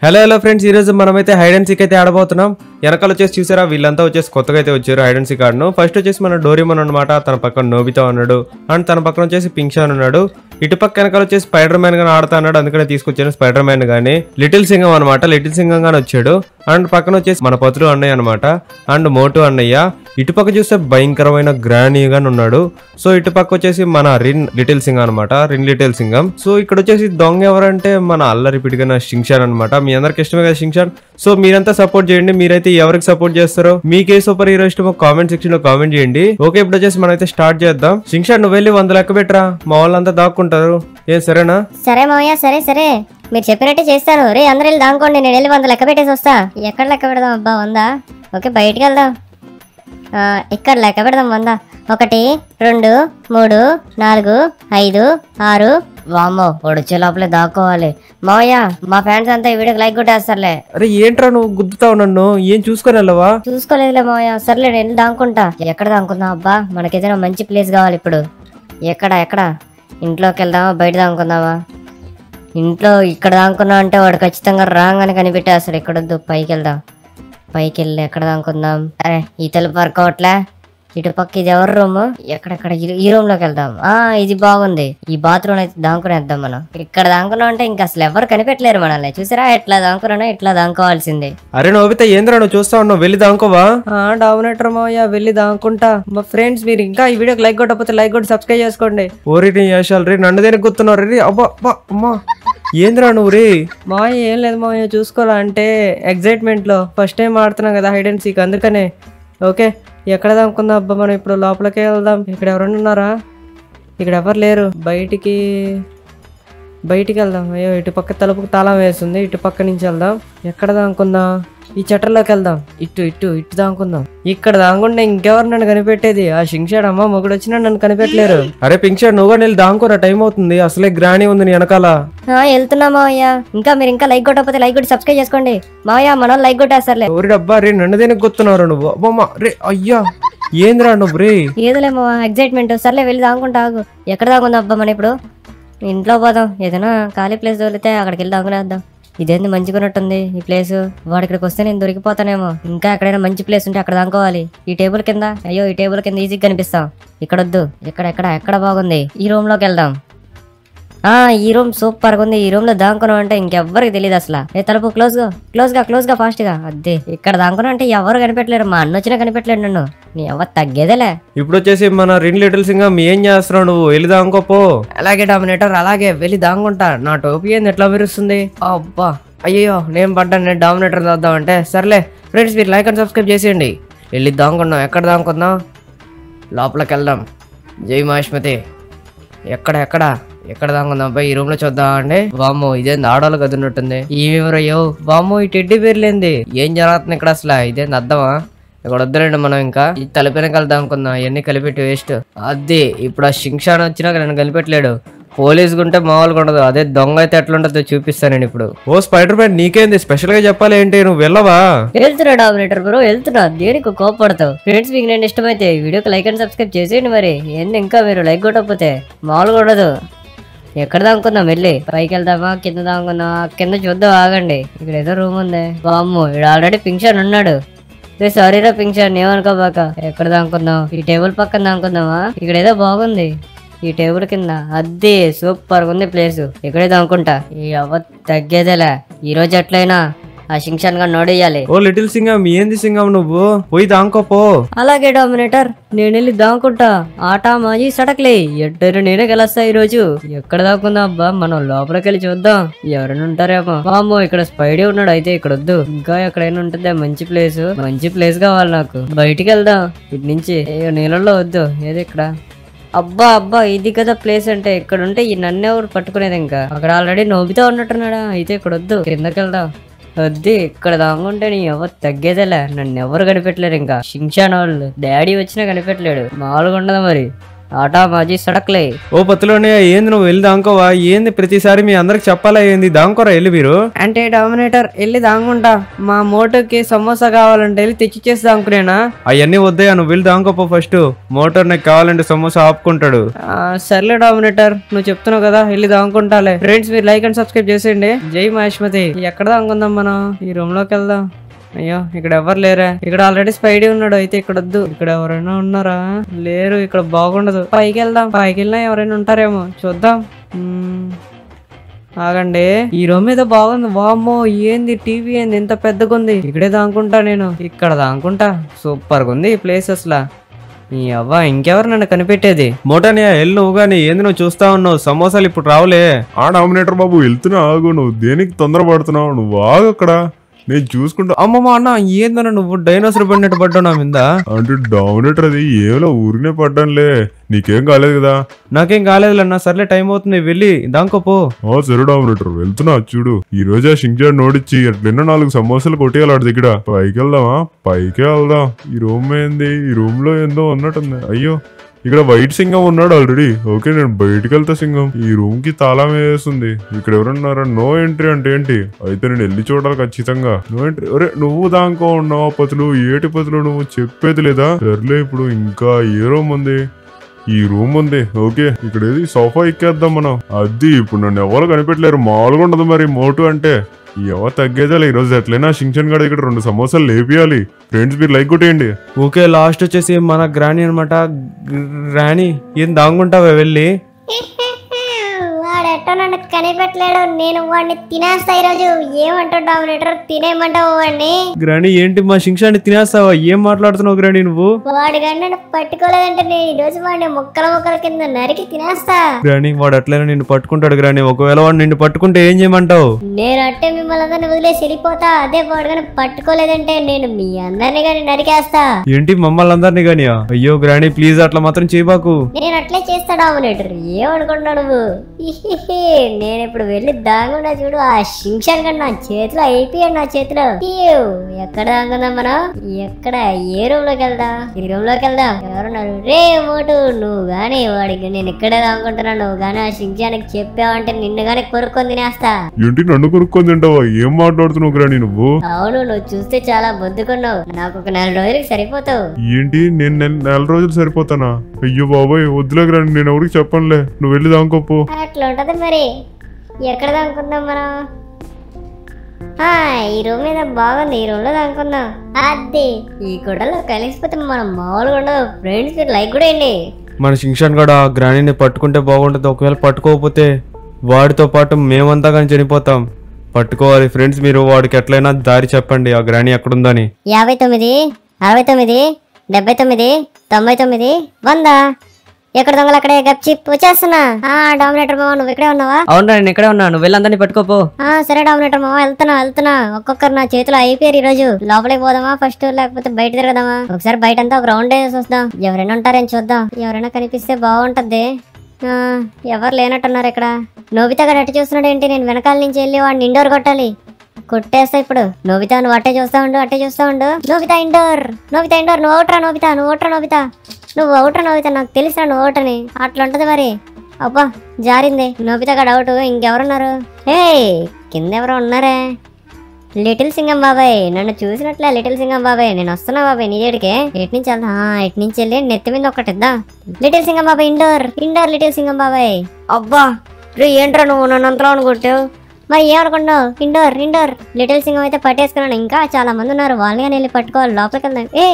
Hello hello friends ఈ రోజు మనమైతే హైడ్ అండ్ సీక్ అయితే ఆడబోతున్నాం వెనకాల వచ్చేసి చూసారా వీళ్ళంతా వచ్చేసి కొత్తగా అయితే వచ్చారు హైడ్ అండ్ సీక్ ఆడను ఫస్ట్ వచ్చేసి మన డోరిమన్ అనమాట తన పక్కన నోబితా ఉన్నాడు అండ్ తన పక్కన వచ్చేసి పింక్షాన్ ఉన్నాడు ఇటు పక్క వెనకాల వచ్చేసి స్పైడర్ మ్యాన్ గాని ఆడుతా అన్నాడు అందుకనే తీసుకొచ్చాను స్పైడర్ మ్యాన్ గాని లిటిల్ సింగం అనమాట లిటిల్ సింగం గాని వచ్చాడు అండ్ పక్కన వచ్చేసి మన పతులు అన్నయ్య అనమాట అండ్ మోటు అన్నయ్య ఇటు పక్క చూస్తే భయంకరమైన గ్రానీ గాని ఉన్నాడు సో ఇటు పక్క వచ్చేసి మన రిన్ లిటిల్ సింగ్ అనమాట రిన్ లిటిల్ సింగం సో ఇక్కడ వచ్చేసి దొంగ ఎవరంటే మన అల్లరి పిడిగిన షింగ్షాన్ అనమాట మీ అందరికి ఇష్టమే కదా షింగ్షాన్ సో మీరంతా సపోర్ట్ చేయండి మీరైతే ఎవరికి సపోర్ట్ చేస్తారో మీకే సూపర్ హీరో ఇష్టమో కామెంట్ సెక్షన్ లో కామెంట్ చేయండి ఓకే ఇప్పుడు వచ్చేసి మనమైతే స్టార్ట్ చేద్దాం షింగ్షాన్ నువ్వు వెళ్ళి వంద లెక్క పెట్టరా మా వాళ్ళంతా దాక్కుంటారు ఏం సరేనా సరే మావయ్య సరే సరే మీరు చెప్పినట్టే చేస్తాను రే అందరూ వెళ్ళి దానుకోండి నేను వెళ్ళి వంద లెక్క పెట్టేసి వస్తా ఎక్కడ లెక్క పెడదాం అబ్బా వందా ఓకే బయటికి వెళ్దాం ఆ, ఇక్కడ లెక్క పెడదాం వంద ఒకటి రెండు మూడు నాలుగు ఐదు ఆరు వామ్మో వచ్చే లోపలే దాక్కోవాలి మావయ్య మా ఫ్యాన్స్ అంతా ఈ వీడియోకి లైక్ కొట్టేస్తారులే అరే ఏంట్రా నువ్వు గుద్దుతావు నన్ను ఏం చూసుకొని వెళ్ళవా చూసుకోలేదులే మావయ్య సర్లే నేను వెళ్ళి దానుకుంటా ఎక్కడ దానుకుందాం అబ్బా మనకేదైనా మంచి ప్లేస్ కావాలి ఇప్పుడు ఎక్కడ ఎక్కడ ఇంట్లోకి వెళ్దామా బయట దానుకుందామా ఇంట్లో ఇక్కడ దానుకున్నాం అంటే వాడు ఖచ్చితంగా రాంగ్ అని కనిపెట్టేస్తాడు ఎక్కడొద్దు పైకి వెళ్దాం పైకి వెళ్ళి ఎక్కడ దానుకుందాం అరే ఈ తలుపు వర్క్ అవట్లే ఇటు పక్క ఇది ఎవరి రూమ్ ఎక్కడెక్కడ ఈ- ఈ రూమ్ లోకి వెళ్దాం ఆ ఇది బాగుంది ఈ బాత్రూమ్ అయితే దాంకునేద్దాం మనం ఇక్కడ దాంకున్నాం అంటే ఇంకా అసలు ఎవరు కనిపెట్టలేరు మనల్ని చూసారా ఎట్లా దాంకున్నా ఇట్లా దాంకోవాల్సిందే అరే నోబిత ఏంద్రా నువ్వు చూస్తా ఉన్నావు వెళ్ళి దాంకోవా డామినేటర్ మావయ్య వెళ్ళి దాంకుంటా మా ఫ్రెండ్స్ మీరు ఇంకా ఈ వీడియోకి లైక్ కొట్టకపోతే లైక్ కొట్టి సబ్స్క్రైబ్ చేసుకోండి ఓరి నీ యాషాలు రే నన్ను దేనికి గుర్తున్నారు రే అబ్బా అబ్బా అమ్మా ఏంద్రా నువ్వు రే మావయ్య ఏం లేదు మావయ్య చూసుకోవాలా అంటే ఎగ్జైట్మెంట్ లో ఫస్ట్ టైం ఆడుతున్నాం కదా హైడ్ అండ్ సీక్ అందుకనే ఓకే ఎక్కడ దాముకుందాం అబ్బా మనం ఇప్పుడు లోపలికే వెళ్దాం ఇక్కడ ఎవరైనా ఉన్నారా ఇక్కడ ఎవరు లేరు బయటికి బయటికి వెళ్దాం అయ్యో ఇటు పక్క తలుపుకు తాళం వేస్తుంది ఇటు పక్క నుంచి వెళ్దాం ఎక్కడ దాంకుందాం ఈ చట్టంలోకి వెళ్దాం ఇటు ఇటు ఇటు దాంకుందాం ఇక్కడ దాంకుంటే ఇంకెవరు నన్ను కనిపెట్టేది ఆ షింక్షాడ్ అమ్మ మొగుడు వచ్చినా నన్ను కనిపెట్టలేరు అరే పింక్షాడ్ నువ్వు వెళ్ళి దాంకోరా టైం అవుతుంది అసలే గ్రానీ ఉంది నీ వెనకాల ఆ, వెళ్తున్నా మావయ్య ఇంకా మీరు ఇంకా లైక్ కొట్టకపోతే లైక్ కొట్టి సబ్స్క్రైబ్ చేసుకోండి మావయ్య మన లైక్ కొట్టేస్తారులే ఓరి డబ్బా రే నన్ను దేనికి గుర్తున్నారు నువ్వు అబ్బమ్మ రే అయ్యా ఏంద్రా నువ్వు రే ఏదోలే మావా ఎగ్జైట్మెంట్ సర్లే వెళ్ళి దాగుకుంటా ఆగు ఎక్కడ దాగుందా అబ్బా మనం ఇప్పుడు ఇంట్లో పోదాం ఏదైనా ఖాళీ ప్లేస్ దొరికితే అక్కడికి వెళ్ళి దాగునేద్దాం ఇదేంది మంచిగా ఉన్నట్టుంది ఈ ప్లేస్ వాడు ఇక్కడికి వస్తే నేను దొరికిపోతానేమో ఇంకా ఎక్కడైనా మంచి ప్లేస్ ఉంటే అక్కడ దానుకోవాలి ఈ టేబుల్ కింద అయ్యో ఈ టేబుల్ కింద ఈజీగా కనిపిస్తాం ఇక్కడ వద్దు ఇక్కడ ఎక్కడ ఎక్కడ బాగుంది ఈ రూమ్ లోకి వెళ్దాం ఆ ఈ రూమ్ సూపర్ గా ఉంది ఈ రూమ్ లో దాంకున్నాం అంటే ఇంకెవ్వరికి తెలియదు అసలు ఏ తలుపు క్లోజ్ గా క్లోజ్ గా క్లోజ్ గా ఫాస్ట్ గా అదే ఇక్కడ దాంకున్నాం అంటే ఎవరు కనిపెట్టలేరు మా అన్న వచ్చినా కనిపెట్టలేడు నన్ను నీ ఎవరు తగ్గేదేలే ఇప్పుడు వచ్చేసి మన రెండు లిటిల్ సింగం ఏం చేస్తున్నావు నువ్వు వెళ్ళి దాంకోపో అలాగే డామినేటర్ అలాగే వెళ్ళి దాంకుంటా నా టోపీ ఏంది ఎట్లా మెరుస్తుంది అబ్బా అయ్యో నేను పడ్డాను నేను డామినేటర్ దాద్దామంటే సర్లే ఫ్రెండ్స్ మీరు లైక్ అండ్ సబ్స్క్రైబ్ చేసేయండి వెళ్ళి దాంకున్నాం ఎక్కడ దాంకుందాం లోపలికి వెళ్దాం జై మహేష్మతి ఎక్కడ ఎక్కడ ఎక్కడ దాంకుందాం అబ్బాయి ఈ రూమ్ లో చూద్దాం అండి వామ్మో ఇదేంది ఆడవాళ్ళు గదున్నట్టుంది ఈమెవరయ్యో వామ్మో ఈ టెడ్డీ పేర్లేంది ఏం జరుగుతుంది ఇక్కడ అసలు ఇదేంది అర్థమా ఇక్కడ వద్దులేండి మనం ఇంకా ఈ తలపైన కలుద్దాం అనుకుందాం ఇవన్నీ కలిపెట్టి వేస్ట్ అదే ఇప్పుడు ఆ శింక్షాన్ వచ్చినా నన్ను కలిపెట్టలేడు పోలీస్ గుంటే మామూలుగా ఉండదు అదే దొంగ అయితే ఎట్లుంటుందో చూపిస్తాను నేను ఇప్పుడు ఓ స్పైడర్ మ్యాన్ నీకేంది స్పెషల్ గా చెప్పాలి ఏంటి నువ్వు వెళ్ళవా వెళ్తున్నా డామినేటర్ బ్రో వెళ్తున్నా దేనికి కోపడతావు ఫ్రెండ్స్ మీకు నేను ఇష్టమైతే ఈ వీడియోకి లైక్ అండ్ సబ్స్క్రైబ్ చేసేయండి మరి ఏంది ఇంకా మీరు లైక్ కొట్టకపోతే మామూలుగా ఉండదు ఎక్కడ దాముకుందాం వెళ్ళి పైకి వెళ్దామా కింద దాముకుందామా కింద చూద్దాం ఆగండి ఇక్కడ ఏదో రూమ్ ఉంది బామ్ము ఇక్కడ ఆల్రెడీ పింక్షన్ ఉన్నాడు రే సారీ రా పింక్షన్ ఏమనుకోబాక ఎక్కడ దాముకుందాం ఈ టేబుల్ పక్కన దాముకుందామా ఇక్కడ ఏదో బాగుంది ఈ టేబుల్ కింద అద్దె సూపర్ ఉంది ప్లేస్ ఇక్కడే దాముకుంటా ఈ అవ్వ తగ్గేదేలే ఈ రోజు ఎట్లయినా ఆ శింక్షన్ గా నోడేయాలి ఓ లిటిల్ సింగం ఏంది సింగం నువ్వు పోయి దాంకోపో అలాగే డామినేటర్ నేను వెళ్ళి దాక్కుంటా ఆట మాజీ సడక్లే ఎట్టరు నేనే గెలుస్తా ఈ రోజు ఎక్కడ దాక్కుందా అబ్బా మనం లోపలికి వెళ్ళి చూద్దాం ఎవరైనా ఉంటారేమో వామ్మో ఇక్కడ స్పైడీ ఉన్నాడు అయితే ఇక్కడ వద్దు ఇంకా ఎక్కడైనా ఉంటుందా మంచి ప్లేస్ మంచి ప్లేస్ కావాలి నాకు బయటికి వెళ్దాం ఇటు నుంచి ఏ నీళ్ళల్లో వద్దు ఏది ఇక్కడ అబ్బా అబ్బా ఇది కదా ప్లేస్ అంటే ఇక్కడ ఉంటే ఈ నన్ను ఎవరు పట్టుకునేది ఇంకా అక్కడ ఆల్రెడీ నోబితా ఉన్నట్టున్నాడా అయితే ఇక్కడ వద్దు కిందకి వెళ్దాం వద్దు ఇక్కడ దాగుంటే నీ ఎవరు తగ్గేదేలే నన్ను ఎవరు కనిపెట్టలేరు ఇంకా షించాన్ వాళ్ళు డాడీ వచ్చినా కనిపెట్టలేడు మామూలుగా ఉండదు మరి ఆటా మాజీ సడక్లే ఓ పత్తులోనే ఏంది నువ్వు వెళ్ళి దాంకోవా ఏంది ప్రతిసారి మీ అందరికి చెప్పాలా ఏంది దాంకోరా వెళ్ళి మీరు అంటే డామినేటర్ వెళ్ళి దాంగుంటా మా మోటోకి సమోసా కావాలంటే వెళ్ళి తెచ్చిచ్చేసి దాంకునేనా అవన్నీ వద్దయా నువ్వు వెళ్ళి దాంకోపో ఫస్ట్ మోటార్ నాకు కావాలంటే సమోసా ఆపుకుంటాడు ఆ, సర్లే డామినేటర్ నువ్వు చెప్తున్నావు కదా వెళ్ళి దాంకుంటాలే ఫ్రెండ్స్ మీరు లైక్ అండ్ సబ్స్క్రైబ్ చేసేయండి జై మహేష్మతి ఎక్కడ దాంకుందాం మనం ఈ రూమ్ లోకి వెళ్దాం అయ్యో ఇక్కడ ఎవరు లేరా ఇక్కడ ఆల్రెడీ స్పైడీ ఉన్నాడు అయితే ఇక్కడ వద్దు ఇక్కడ ఎవరైనా ఉన్నారా లేరు ఇక్కడ బాగుండదు పైకి వెళ్దాం పైకి వెళ్ళినా ఎవరైనా ఉంటారేమో చూద్దాం మ్మ్. ఆగండి ఈ రూమ్ మీద బాగుంది వామ్మో ఏంది టీవీ ఏంది ఇంత పెద్దగా ఉంది ఇక్కడే దాంకుంటా నేను ఇక్కడ దాంకుంటా సూపర్ గా ఉంది ఈ ప్లేస్ అసలు ఈ అవ్వ ఇంకెవరు నన్ను కనిపెట్టేది మోటార్ వెళ్ళి నువ్వు కానీ ఏంది నువ్వు చూస్తా ఉన్నావు సమోసాలు ఇప్పుడు రావులే ఆ డామినేటర్ బాబు వెళ్తున్నా ఆగు నువ్వు దేనికి తొందరపడుతున్నావు నువ్వు ఆగు అక్కడ నేను చూసుకుంటా అమ్మమ్మ అన్న ఏందన్న నువ్వు డైనోసర్ పడినట్టు పడ్డావు నా మీద అంటే డామినేటర్ అది ఏమో ఊరినే పడ్డానులే నీకేం కాలేదు కదా నాకేం కాలేదులన్నా సర్లే టైం అవుతుంది వెళ్ళి దాంకోపో ఆ సరే డామినేటర్ వెళ్తున్నా చూడు ఈ రోజు ఆ షింగ్జాడ్ నోడిచ్చి ఎట్లెన్నో నాలుగు సమోసాలు కొట్టేయాలి వాడి దగ్గర పైకి వెళ్దామా పైకే వెళ్దాం ఈ రూమ్ ఏంది ఈ రూమ్ లో ఏందో ఉన్నట్టుంది అయ్యో ఇక్కడ వైట్ సింగం ఉన్నాడు ఆల్రెడీ ఓకే నేను బయటికి వెళ్తా సింగం ఈ రూమ్ కి తాళం వేస్తుంది ఇక్కడ ఎవరున్నారా నో ఎంట్రీ అంటే ఏంటి అయితే నేను వెళ్ళి చూడాలి ఖచ్చితంగా నో ఎంట్రీ ఒరే నువ్వు దాంకో ఉన్నావు పతులు ఏటి పతులు నువ్వు చెప్పేది లేదా సర్లే ఇప్పుడు ఇంకా ఏ రూమ్ ఉంది ఈ రూమ్ ఉంది ఓకే ఇక్కడ ఏది సోఫా ఎక్కేద్దాం మనం అది ఇప్పుడు నన్ను ఎవరు కనిపెట్టలేరు మామూలుగా ఉండదు మరి మోటు అంటే ఎవరు తగ్గేదాలి ఈ రోజు ఎట్లయినా షింక్షన్ గడ ఇక్కడ రెండు సమోసాలు లేపియాలి ఫ్రెండ్స్ మీరు లైక్ కొట్టేయండి ఓకే లాస్ట్ వచ్చేసి మన గ్రాని అనమాట గ్రాని ఏం దాంగుంటావా వెళ్ళి వాడు ఎట్టో నన్ను కనిపెట్టలేడు నేను వాడిని తినేస్తా ఈరోజు ఏమంటావు డామినేటర్ తినేయమంటావు వాడిని గ్రాని ఏంటి మా శింక్షాన్ని తినేస్తావా ఏం మాట్లాడుతున్నావు గ్రాని నువ్వు వాడి కానీ నన్ను పట్టుకోలేదంటే నేను ఈరోజు వాడిని ముక్కల ముక్కల కింద నరికి తినేస్తా గ్రాని వాడు అట్లనే నిన్ను పట్టుకుంటాడు గ్రాని ఒకవేళ వాడు నిన్ను పట్టుకుంటే ఏం చేయమంటావు నేను అట్టే మిమ్మల్ని అందరిని వదిలేసి వెళ్ళిపోతా అదే వాడు కానీ పట్టుకోలేదంటే నేను మీ అందరిని కానీ నరికేస్తా ఏంటి మమ్మల్ని అందరినీ గాని అయ్యో గ్రాని ప్లీజ్ అట్లా మాత్రం చేయబాకు నేను అట్లే చేస్తా డామినేటర్ ఏమనుకుంటున్నావు నువ్వు ఇహిహి, నేను ఇప్పుడు వెళ్ళి దాగున్నా చూడు ఆ శింక్షన్ కన్నా నా చేతిలో అయిపోయాడు నా చేతిలో ఇయ్యో, ఎక్కడ దాగుందాం మనం ఎక్కడ ఏ రూమ్ లోకి వెళ్దాం ఈ రూమ్ లోకి వెళ్దాం ఎవరున్నారు రే మోటు నువ్వు గాని వాడికి నేను ఇక్కడే దాగుంటున్నాను నువ్వు గాని ఆ శింక్షానికి చెప్పావంటే నిన్ను గాని కొరుక్కొని తినేస్తా ఏంటి నన్ను కొనుక్కొని తింటావా ఏం మాట్లాడుతున్నావు గ్రాని నువ్వు అవును నువ్వు చూస్తే చాలా బొద్దుకున్నావు నాకు ఒక నెల రోజులకి సరిపోతావు ఏంటి నేను నెల నెల రోజులు సరిపోతానా అయ్యో బాబాయ్ వద్దులే గ్రాని నేను ఎవరికి చెప్పనులే నువ్వు వెళ్ళి దాంకోపో అట్లా ఉంటది మరి ఎక్కడ దానుకుందాం మనం ఆ, ఈ రూమ్ మీద బాగుంది ఈ రూమ్ లో దానుకుందాం అదే ఈ గుడ్డలో కలిసిపోతే మనం మామూలుగా ఉండదు ఫ్రెండ్స్ మీరు లైక్ కూడా వేయండి మన శింక్షాన్ కూడా ఆ గ్రానీని పట్టుకుంటే బాగుంటుంది ఒకవేళ పట్టుకోకపోతే వాడితో పాటు మేమంతా కానీ చనిపోతాం పట్టుకోవాలి ఫ్రెండ్స్ మీరు వాడికి ఎట్లయినా దారి చెప్పండి ఆ గ్రాని ఎక్కడుందని యాభై తొమ్మిది అరవై తొమ్మిది డెబ్బై తొమ్మిది తొంభై తొమ్మిది వంద ఎక్కడ దొంగలు అక్కడే గప్చిప్ వచ్చేస్తున్నా ఆ డామినేటర్ మామ నువ్వు ఇక్కడే ఉన్నావా అవునరా నేను ఇక్కడే ఉన్నా నువ్వు వెళ్ళి అందరినీ పట్టుకోపో ఆ సరే డామినేటర్ మామ వెళ్తున్నా వెళ్తున్నా ఒక్కొక్కరు నా చేతిలో అయిపోయారు ఈ రోజు లోపలికి పోదామా ఫస్ట్ లేకపోతే బయట తిరగదామా ఒకసారి బయట అంతా ఒక రౌండ్ వేసి వద్దాం ఎవరైనా ఉంటారేం చూద్దాం ఎవరైనా కనిపిస్తే బాగుంటది ఆ, ఎవరు లేనట్టున్నారు ఇక్కడ నోబితా గడు అట్టు చూస్తున్నాడు ఏంటి నేను వెనకాల నుంచి వెళ్ళి వాడిని ఇండోర్ కొట్టాలి కొట్టేస్తా ఇప్పుడు నోబితా నువ్వు అట్టే చూస్తా ఉండు అట్టే చూస్తా ఉండు నోబితా ఇండోర్ నోబితా ఇండోర్ నువ్వు అవుట్రా నోబితా నువ్వు అవుట్రా నోబితా నువ్వు అవుట్రా నోబితా నాకు తెలుసా నువ్వు అవుట్ అని అట్లా ఉంటది మరి అబ్బా జారింది నోబితా గడు అవుట్ ఇంకెవరున్నారు ఏ కింద ఎవరో ఉన్నారే లిటిల్ సింగం బాబాయ్ నన్ను చూసినట్లే లిటిల్ సింగం బాబాయ్ నేను వస్తున్నా బాబాయ్ నీ దగ్గరికి ఎటు నుంచి వెళ్దా ఎటు నుంచి వెళ్ళి నెత్తి మీద ఒకటి ఇద్దాం లిటిల్ సింగం బాబాయ్ ఇండోర్ ఇండోర్ లిటిల్ సింగం బాబాయ్ అబ్బా రే ఏంట్రా నువ్వు నన్ను అంతలో కొట్టావు మరి ఏమనుకున్నావు ఇండోర్ ఇండోర్ లిటిల్ సింగం అయితే పట్టేసుకున్నాను ఇంకా చాలా మంది ఉన్నారు వాళ్ళని కానీ వెళ్ళి పట్టుకోవాలి లోపలికి వెళ్దాం ఏ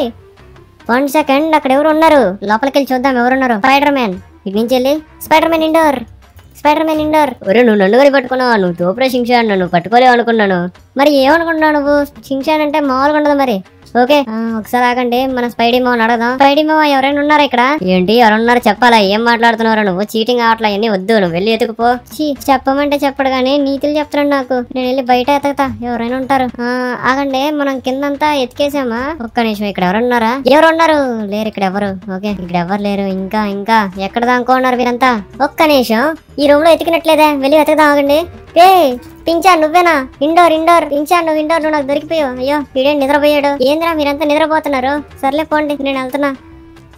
వన్ సెకండ్ అక్కడ ఎవరు ఉన్నారు లోపలికి వెళ్ళి చూద్దాం ఎవరున్నారు స్పైడర్ మ్యాన్ ఇటు నుంచి వెళ్ళి స్పైడర్ మ్యాన్ ఇండోర్ స్పైడర్ మ్యాన్ ఇండోర్ ఒరే నువ్వు నన్ను కానీ పట్టుకున్నావా నువ్వు తోపురా షింగ్షాన్ నన్ను పట్టుకోలేవు అనుకున్నాను మరి ఏమనుకుంటున్నావు నువ్వు షింగ్షాన్ అంటే మామూలుగా ఉండదు మరి ఓకే ఆ, ఒకసారి ఆగండి మన స్పైడీ మామ అడగదాం స్పైడీ మామ ఎవరైనా ఉన్నారా ఇక్కడ ఏంటి ఎవరున్నారు చెప్పాలా ఏం మాట్లాడుతున్నారా నువ్వు చీటింగ్ ఆటలు అవన్నీ వద్దు నువ్వు వెళ్ళి ఎత్తుకుపో చీ చెప్పమంటే చెప్పడు కానీ నీతులు చెప్తున్నాడు నాకు నేను వెళ్ళి బయట ఎతకతా ఎవరైనా ఉంటారు ఆ, ఆగండి మనం కిందంతా ఎతికేసామా ఒక్క నిమిషం ఇక్కడ ఎవరున్నారా ఎవరు ఉన్నారు లేరు ఇక్కడ ఎవరు ఓకే ఇక్కడ ఎవరు లేరు ఇంకా ఇంకా ఎక్కడ దాకా ఉన్నారు మీరంతా ఒక్క నిమిషం ఈ రూమ్ లో ఎతికినట్లేదే వెళ్ళి వెతకదాం ఆగండి ఏ పించా నువ్వేనా ఇండోర్ ఇండోర్ పించా నువ్వు ఇండోర్ నువ్వు నాకు దొరికిపోయావు అయ్యో వీడే నిద్రపోయాడు ఏంద్రా మీరంతా నిద్రపోతున్నారు సర్లే పోండి నేను వెళ్తున్నా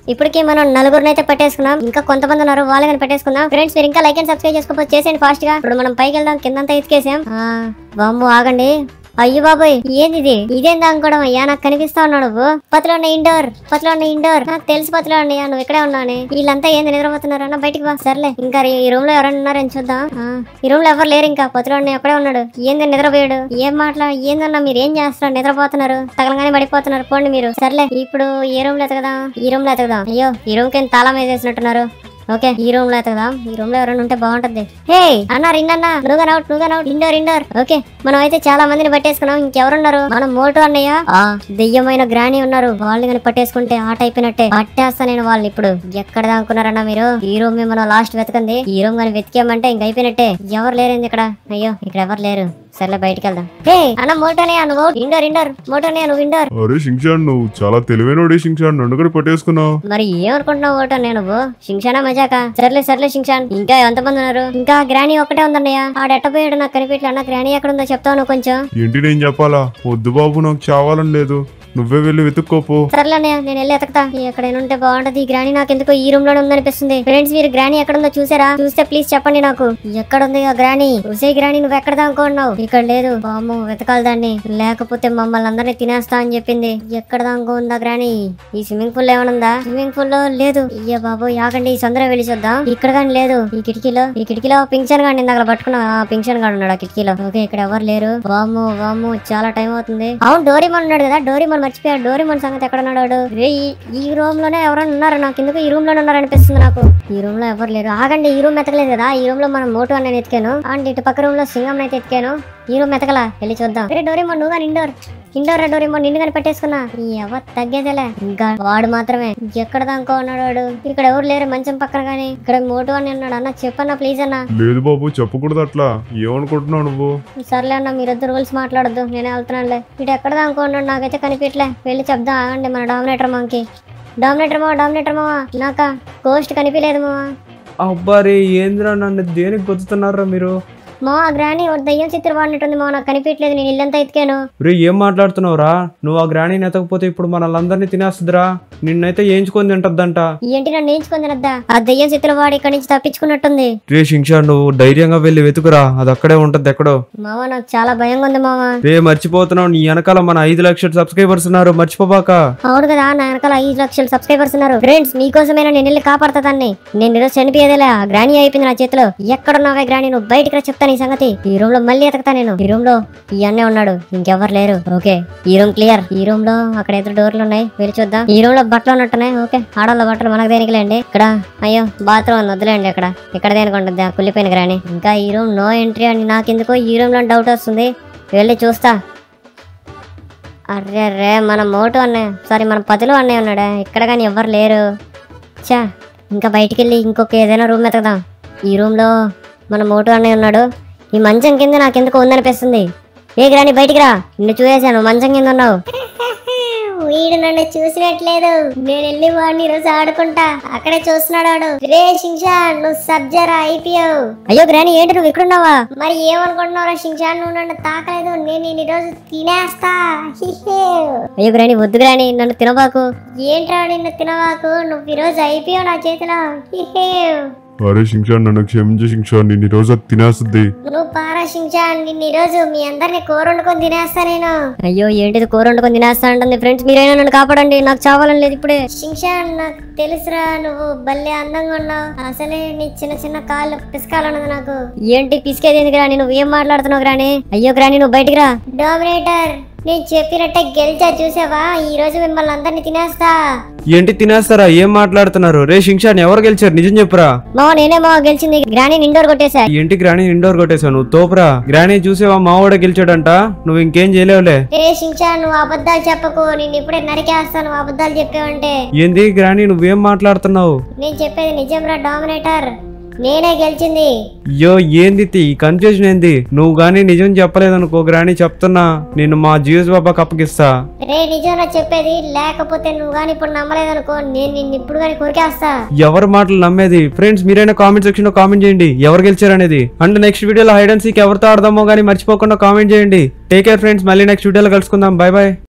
ఇప్పటికి మనం నలుగురిని అయితే పట్టేసుకున్నాం ఇంకా కొంతమంది ఉన్నారు వాళ్ళని పట్టేసుకుందాం ఫ్రెండ్స్ మీరు ఇంకా లైక్ అండ్ సబ్స్క్రైబ్ చేసుకోకపోతే చేసేయండి ఫాస్ట్ గా ఇప్పుడు మనం పైకి వెళ్దాం కిందంతా ఎత్తికేసాం ఆ, వామ్మో ఆగండి అయ్యో బాబాయ్ ఏంది ఇది ఇదేందా అనుకోవడం అయ్యా నాకు కనిపిస్తా ఉన్నావు నువ్వు పత్లో ఉన్న ఇండోర్ పత్లో ఉన్న ఇండోర్ నాకు తెలుసు పత్లో అన్నయ్య నువ్వు ఇక్కడే ఉన్నావు వీళ్ళంతా ఏంది నిద్రపోతున్నారు అన్న బయటికి వా సర్లే ఇంకా ఈ రూమ్ లో ఎవరైనా ఉన్నారని చూద్దాం ఆ, ఈ రూమ్ లో ఎవరు లేరు ఇంకా పత్లో అన్నయ్య అక్కడే ఉన్నాడు ఏంది నిద్రపోయాడు ఏం మాట్లా ఏందన్నా మీరు ఏం చేస్తున్నారు నిద్రపోతున్నారు తగలగానే పడిపోతున్నారు పోండి మీరు సర్లే ఇప్పుడు ఏ రూమ్ లో ఎతకదాం ఈ రూమ్ లో ఎతకదాం అయ్యో ఈ రూమ్ కి తాళం వేసేసినట్టున్నారు ఓకే ఈ రూమ్ లో ఎతకదాం ఈ రూమ్ లో ఎవరైనా ఉంటే బాగుంటది హే అన్న రిండన్న నువ్వుగా నౌట్ నువ్వుగా నౌట్ ఇండోర్ ఇండోర్ ఓకే మనం అయితే చాలా మందిని పట్టేసుకున్నాం ఇంకెవరున్నారు మనం మోటు అన్నయ్య ఆ దెయ్యమైన గ్రాని ఉన్నారు వాళ్ళని కానీ పట్టేసుకుంటే ఆట అయిపోయినట్టే పట్టేస్తా నేను వాళ్ళని ఇప్పుడు ఎక్కడ దాక్కున్నారన్న మీరు ఈ రూమ్ మనం లాస్ట్ వెతకండి ఈ రూమ్ కానీ వెతికామంటే ఇంక అయిపోయినట్టే ఎవరు లేరండి ఇక్కడ అయ్యో ఇక్కడ ఎవరు లేరు సర్లే బయటికి వెళ్దాం హే అన్న మోటోనే నువ్వు ఇండోర్ ఇండోర్ మోటోనే నువ్వు ఇండోర్ అరే షింగ్షాన్ నువ్వు చాలా తెలివైనోడి షింగ్షాన్ నన్ను కూడా పట్టేసుకున్నావు మరి ఏమనుకుంటున్నావు ఓటో నేను నువ్వు శింక్షానా మజాక సర్లే సర్లే శింక్షాన్ ఇంకా ఎంతమంది ఉన్నారు ఇంకా గ్రానీ ఒక్కటే ఉందన్నయ్య ఆడెట్టపోయాడు నాకు కనిపించలే అన్న గ్రానీ ఎక్కడ ఉందో చెప్తావు నువ్వు కొంచెం ఏంటి నేను చెప్పాలా వద్దు బాబు నాకు చావాలని లేదు నువ్వే వెళ్ళి వెతుక్కోపో సర్లే అన్నయ్య నేను వెళ్ళి ఎతకతా ఎక్కడైనా ఉంటే బాగుంటది ఈ గ్రానీ నాకు ఎందుకో ఈ రూమ్ లోనే ఉందనిపిస్తుంది ఫ్రెండ్స్ మీరు గ్రానీ ఎక్కడ ఉందో చూసారా చూస్తే ప్లీజ్ చెప్పండి నాకు ఎక్కడ ఉంది ఆ గ్రానీ చూసే గ్రానీ నువ్వు ఎక్కడ దానుకున్నావు ఇక్కడ లేదు బాము వెతకాలి దాన్ని లేకపోతే మమ్మల్ని అందరినీ తినేస్తా అని చెప్పింది ఎక్కడ దానుకో ఉందా గ్రానీ ఈ స్విమ్మింగ్ పూల్ ఏమైనా ఉందా స్విమ్మింగ్ పూల్ లో లేదు అయ్యా బాబు యాకండి ఈ సొందర వెళ్ళి చూద్దాం ఇక్కడ కానీ లేదు ఈ కిటికీలో ఈ కిటికీలో పింక్షన్ గాని ఇందాక పట్టుకున్నా ఆ పింక్షన్ గాడు ఉన్నాడు ఆ కిటికీలో ఓకే ఇక్కడ ఎవరు లేరు వాము వాము చాలా టైం అవుతుంది అవును డోరీమన్ ఉన్నాడు కదా డోరీమన్ మర్చిపోయాడు డోరీమన్ సంగతి ఎక్కడ ఉన్నాడు వాడు? రే ఈ- ఈ రూమ్ లోనే ఎవరైనా ఉన్నారు నాకు ఎందుకు ఈ రూమ్ లోనే ఉన్నారు అనిపిస్తుంది నాకు ఈ రూమ్ లో ఎవరు లేరు ఆగండి ఈ రూమ్ ఎతకలేదు కదా ఈ రూమ్ లో మనం మోటు అని ఎతికాను అండ్ ఇటు పక్క రూమ్ లో సింగం అయితే ఎతికాను ఈ రూమ్ ఎతకలా వెళ్ళి చూద్దాం రే డోరీమన్ నువ్వు కానీ ఇండోర్ ఇండోర్ రా డోరీమన్ నిన్ను కానీ పెట్టేసుకున్నా ఈ ఎవరు తగ్గేదేలే ఇంకా వాడు మాత్రమే ఎక్కడ దానికో ఉన్నాడు వాడు ఇక్కడ ఎవరు లేరు మంచం పక్కన కానీ ఇక్కడ మోటు అని ఉన్నాడు అన్న చెప్పన్నా ప్లీజ్ అన్న లేదు బాబు చెప్పకూడదు అట్లా ఏమనుకుంటున్నావు నువ్వు సర్లే అన్న మీరొద్దు రూల్స్ మాట్లాడొద్దు నేనే వెళ్తున్నానులే ఇటు ఎక్కడ దానుకోండి నాకైతే కనిపించలే వెళ్ళి చెప్దాం ఆగండి మన డామినేటర్ మాకి డామినేటర్ మావా డామినేటర్ మావా నాక కోస్ట్ కనిపించలేదు మావా అబ్బా రే ఏంద్రా నన్ను దేనికి గుర్తున్నారా మీరు మా గ్రాని ఒక దయ్యం చిత్రం వాడినట్టుంది మా నాకు కనిపించలేదు నేను ఇల్లంతా ఎతికాను రే ఏం మాట్లాడుతున్నావురా నువ్వు ఆ గ్రాణీని ఎతకపోతే ఇప్పుడు మనల్ని తినేస్తుందిరా నిన్నైతే ఏంచుకొని తింటద్దంట ఏంటి నన్ను నేర్చుకుంది నద్దా ఆ దయ్యం చిత్రం వాడి ఇక్కడి నుంచి తప్పించుకున్నట్టుంది రే శింషా నువ్వు ధైర్యంగా వెళ్ళి వెతుకురా అది అక్కడే ఉంటది ఎక్కడో మామ నాకు చాలా భయంగా ఉంది మామ రే మర్చిపోతున్నావు నీ వెనకాల మన ఐదు లక్షల సబ్స్క్రైబర్స్ ఉన్నారు మర్చిపోబాక అవును కదా నా వెనకాల ఐదు లక్షల సబ్స్క్రైబర్స్ ఉన్నారు ఫ్రెండ్స్ మీకోసమైనా నేను వెళ్ళి కాపాడతా దాన్ని నేను ఈరోజు చనిపోయేదేలే ఆ గ్రానీ అయిపోయింది నా చేతిలో ఎక్కడున్నావే గ్రానీ నువ్వు బయటికి రా చెప్తాను ఈ సంగతి ఈ రూమ్ లో మళ్ళీ ఎతకతా నేను ఈ రూమ్ లో ఈ అన్నే ఉన్నాడు ఇంకెవరు లేరు ఓకే ఈ రూమ్ క్లియర్ ఈ రూమ్ లో అక్కడ ఎదురు డోర్లు ఉన్నాయి వెళ్ళి చూద్దాం ఈ రూమ్ లో బట్టలు ఉన్నట్టున్నాయి ఓకే ఆడవాళ్ళ బట్టలు మనకు దేనికిలేండి ఇక్కడ అయ్యో బాత్రూమ్ ఉంది వద్దులేండి ఇక్కడ ఇక్కడ దేనికి ఉంటుంది ఆ కుళ్ళిపోయిన గ్రానీ ఇంకా ఈ రూమ్ నో ఎంట్రీ అని నాకెందుకో ఈ రూమ్ లో డౌట్ వస్తుంది వెళ్ళి చూస్తా అర్రే రే మన మోటు అన్నయ్య సారీ మన పతిలో అన్నయ్య ఉన్నాడా ఇక్కడ కానీ ఎవ్వరు లేరు చా ఇంకా బయటికి వెళ్ళి ఇంకొక ఏదైనా రూమ్ ఎతకదాం ఈ రూమ్లో మన మోటు అన్నయ్య ఉన్నాడు ఈ మంచం కింద నాకెందుకు ఉందనిపిస్తుంది ఏ గ్రాని బయటికి రా నిన్ను చూసేశాను మంచం కింద ఉన్నావు వీడు నన్ను చూసినట్లేదు నేను వెళ్ళి వాడిని రోజు ఆడుకుంటా అక్కడే చూస్తున్నాడు వాడు రే షింషా నువ్వు సబ్జరా అయిపోయావు అయ్యో గ్రాని ఏంటి నువ్వు ఇక్కడున్నావా మరి ఏమనుకుంటున్నావురా షింషా నువ్వు నన్ను తాకలేదు నేను ఈ రోజు తినేస్తా హిహే. అయ్యో గ్రాని వద్దు గ్రాని నన్ను తినబాకు ఏంట్రా నిన్ను తినబాకు నువ్వు ఈ రోజు అయిపోయావు నా చేతిలో హిహే. అరే షింగ్షాన్ నన్ను క్షమించే షింగ్షాన్ నేను ఈ రోజు అది తినేస్తుంది నువ్వు పారా షింషా నిన్ను ఈ రోజు మీ అందరిని కూర వండుకొని తినేస్తా నేను అయ్యో ఏంటిది కూర వండుకొని తినేస్తా అంటుంది ఫ్రెండ్స్ మీరైనా నన్ను కాపాడండి నాకు చావాలని లేదు ఇప్పుడే షింషా నాకు తెలుసురా నువ్వు భలే అందంగా ఉన్నావు అసలే నీ చిన్న చిన్న కాళ్ళు పిసకాలన్నది నాకు ఏంటి పిసికేది ఎందుకురా నువ్వు ఏం మాట్లాడుతున్నావు గ్రాని అయ్యో గ్రాని నువ్వు బయటికి రా డామినేటర్ నేను చెప్పినట్టే గెలిచా చూసావా ఈ రోజు మిమ్మల్ని అందరిని తినేస్తా ఏంటి తినేస్తారా ఏం మాట్లాడుతున్నారు రే శింషాన్ ఎవరు గెలిచారు నిజం చెప్పురా మా నేనే మా గెలిచింది గ్రాని ఇండోర్ కొట్టేశా ఏంటి గ్రాణి ఇండోర్ కొట్టేశావు నువ్వు తోపురా గ్రాణి చూసేవా మావాడే గెలిచాడంట నువ్వు ఇంకేం చేయలేవులే ఏ షించా నువ్వు అబద్ధాలు చెప్పకు నేను ఇప్పుడే నరికేస్తాను నువ్వు అబద్ధాలు చెప్పావంటే ఏంది గ్రాణి నువ్వేం మాట్లాడుతున్నావు నేను చెప్పేది నిజంరా డామినేటర్ నేనే గెలిచింది అయ్యో ఏంది తి? ఈ కన్ఫ్యూజన్ ఏంది నువ్వు గానీ నిజం చెప్పలేదనుకో గ్రాణి చెప్తున్నా నేను మా జీఎస్ బాబాకి అప్పగిస్తా రే నిజంగా చెప్పేది లేకపోతే నువ్వు కానీ ఇప్పుడు నమ్మలేదనుకో నేను నిన్ను ఇప్పుడు కానీ కొరికేస్తా ఎవరి మాటలు నమ్మేది ఫ్రెండ్స్ మీరైనా కామెంట్ సెక్షన్ లో కామెంట్ చేయండి ఎవరు గెలిచారు అనేది అండ్ నెక్స్ట్ వీడియోలో హైడ్ అండ్ సీక్ ఎవరితో ఆడదామో కానీ మర్చిపోకుండా కామెంట్ చేయండి టేక్ కేర్ ఫ్రెండ్స్ మళ్ళీ నెక్స్ట్ వీడియోలో కలుసుకుందాం బై బాయ్